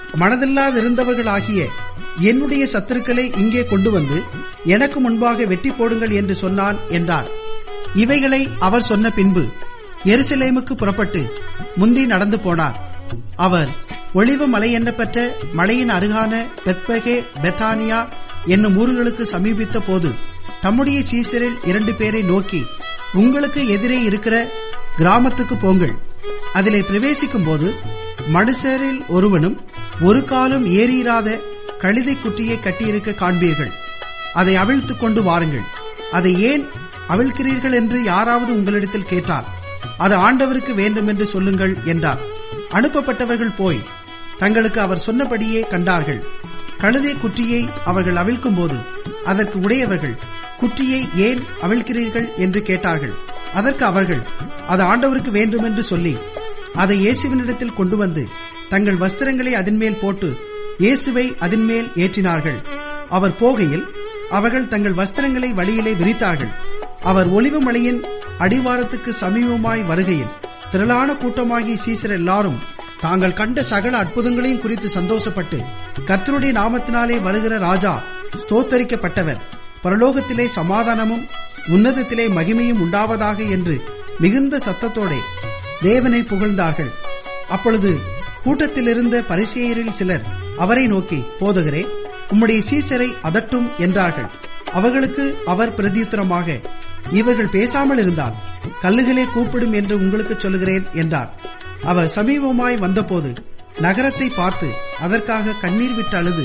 மனதில்லாதிருந்தவர்களாகிய என்னுடைய சத்துருக்களை இங்கே கொண்டு வந்து எனக்கு முன்பாக வெட்டி போடுங்கள் என்று சொன்னான் என்றார் இவைகளை அவர் சொன்ன பின்பு எருசலேமுக்கு புறப்பட்டு முந்தி நடந்து போனார் அவர் ஒளிவு மலை எண்ணப்பட்ட மலையின் அருகான பெத்பகே பெத்தானியா என்னும் ஊர்களுக்கு சமீபித்த போது தம்முடைய சீசரில் இரண்டு பேரை நோக்கி உங்களுக்கு எதிரே இருக்கிற கிராமத்துக்கு போங்கள் அதிலே பிரவேசிக்கும் போது மனுஷரில் ஒருவனும் ஒரு காலும் ஏறியிராத கழுதை குட்டியை கட்டியிருக்க காண்பீர்கள் அதை அவிழ்த்துக் கொண்டு வாருங்கள் அதை ஏன் அவிழ்க்கிறீர்கள் என்று யாராவது உங்களிடத்தில் கேட்டால் அது ஆண்டவருக்கு வேண்டும் என்று சொல்லுங்கள் என்றார் அனுப்பப்பட்டவர்கள் போய் தங்களுக்கு அவர் சொன்னபடியே கண்டார்கள் கழுதை குட்டியை அவர்கள் அவிழ்க்கும் போது அதற்கு உடையவர்கள் குட்டியை ஏன் அவிழ்க்கிறீர்கள் என்று கேட்டார்கள் அதற்கு அவர்கள் அது ஆண்டவருக்கு வேண்டும் என்று சொல்லி அதை இயேசுவினிடத்தில் கொண்டு வந்து தங்கள் வஸ்திரங்களை அதன்மேல் போட்டு இயேசுவை அதன்மேல் ஏற்றினார்கள் அவர் போகையில் அவர்கள் தங்கள் வஸ்திரங்களை வழியிலே விரித்தார்கள் அவர் ஒலிவு மலையின் அடிவாரத்துக்கு சமீபமாய் வருகையில் திரளான கூட்டமாகிய சீசர் எல்லாரும் தாங்கள் கண்ட சகல அற்புதங்களையும் குறித்து சந்தோஷப்பட்டு கர்த்தருடைய நாமத்தினாலே வருகிற ராஜா ஸ்தோத்தரிக்கப்பட்டவர் பரலோகத்திலே சமாதானமும் உன்னதத்திலே மகிமையும் உண்டாவதாக என்று மிகுந்த சத்தத்தோடே தேவனை புகழ்ந்தார்கள் அப்பொழுது கூட்டத்திலிருந்த பரிசேயரில் சிலர் அவரை நோக்கி போதகரே உம்முடைய சீசரை அதட்டும் என்றார்கள் அவர்களுக்கு அவர் பிரதியுத்தரமாக இவர்கள் பேசாமல் இருந்தால் கல்லுகளே கூப்பிடும் என்று உங்களுக்கு சொல்லுகிறேன் என்றார் அவர் சமீபமாய் வந்தபோது நகரத்தை பார்த்து அதற்காக கண்ணீர் விட்டு அழுது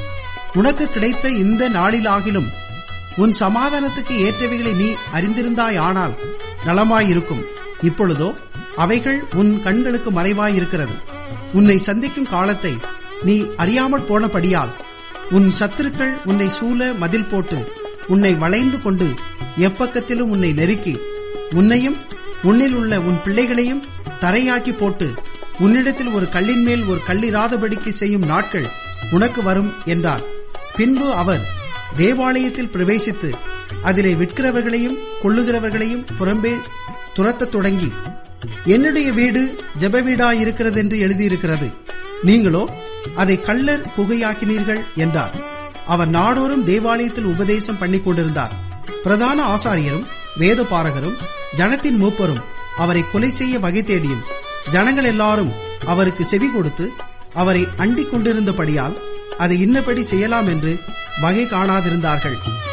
உனக்கு கிடைத்த இந்த நாளிலாகிலும் உன் சமாதானத்துக்கு ஏற்றவைகளை நீ அறிந்திருந்தாயானால் நலமாயிருக்கும் இப்பொழுதோ அவைகள் உன் கண்களுக்கு மறைவாயிருக்கிறது உன்னை சந்திக்கும் காலத்தை நீ அறியாமற் போனபடியால் உன் சத்துருக்கள் உன்னை சூழ மதில் போட்டு உன்னை வளைந்து கொண்டு எப்பக்கத்திலும் உன்னை நெருக்கி உன்னையும் உன்னில் உள்ள உன் பிள்ளைகளையும் தரையாக்கி போட்டு உன்னிடத்தில் ஒரு கல்லின் மேல் ஒரு கல்லிராதபடிக்கு செய்யும் நாட்கள் உனக்கு வரும் என்றார் பின்பு அவர் தேவாலயத்தில் பிரவேசித்து அதிலே விற்கிறவர்களையும் கொள்ளுகிறவர்களையும் புறம்பே துரத்தத் தொடங்கி என்னுடைய வீடு ஜெப வீடாயிருக்கிறது என்று எழுதியிருக்கிறது நீங்களோ அதை கள்ளர் குகையாக்கினீர்கள் என்றார் அவர் நாடோறும் தேவாலயத்தில் உபதேசம் பண்ணிக் கொண்டிருந்தார் பிரதான ஆசாரியரும் வேத பாரகரும் ஜனத்தின் மூப்பரும் அவரை கொலை செய்ய வகை தேடியும் ஜனங்கள் எல்லாரும் அவருக்கு செவி கொடுத்து அவரை அண்டிக் கொண்டிருந்தபடியால் அதை இன்னபடி செய்யலாம் என்று வகை காணாதிருந்தார்கள்